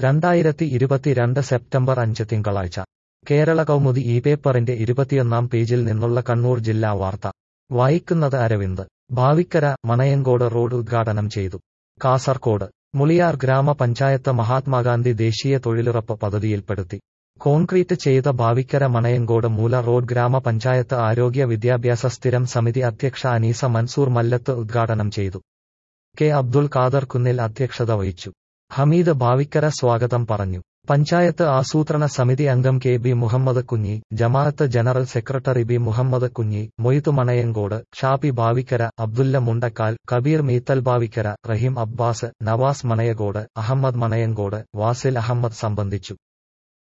രണ്ടായിരത്തി ഇരുപത്തിരണ്ട് സെപ്റ്റംബർ അഞ്ച് തിങ്കളാഴ്ച കേരള കൗമുദി ഈ പേപ്പറിന്റെ ഇരുപത്തിയൊന്നാം പേജിൽ നിന്നുള്ള കണ്ണൂർ ജില്ലാ വാർത്ത വായിക്കുന്നത് അരവിന്ദ് ഭാവിക്കര മണയങ്കോട് റോഡ് ഉദ്ഘാടനം ചെയ്തു കാസർകോട് മുളിയാർ ഗ്രാമപഞ്ചായത്ത് മഹാത്മാഗാന്ധി ദേശീയ തൊഴിലുറപ്പ് പദ്ധതിയിൽപ്പെടുത്തി കോൺക്രീറ്റ് ചെയ്ത ഭാവിക്കര മണയങ്കോട് മൂല റോഡ് ഗ്രാമപഞ്ചായത്ത് ആരോഗ്യ വിദ്യാഭ്യാസ സ്ഥിരം സമിതി അധ്യക്ഷ അനീസ മൻസൂർ മല്ലത്ത് ഉദ്ഘാടനം ചെയ്തു കെ അബ്ദുൽ ഖാദർ കുന്നിൽ അധ്യക്ഷത വഹിച്ചു ഹമീദ് ഭാവിക്കര സ്വാഗതം പറഞ്ഞു പഞ്ചായത്ത് ആസൂത്രണ സമിതി അംഗം K B Muhammad Kunhi Jamaat general secretary B Muhammad Kunhi Moidu Manayankode Shabi Bhavikkara Abdulla Mundakkal Kabeer Meethal Bhavikkara Raheem Abbas Navas Manayankode Ahmed Manayankode Vasil Ahmed സംബന്ധിച്ചു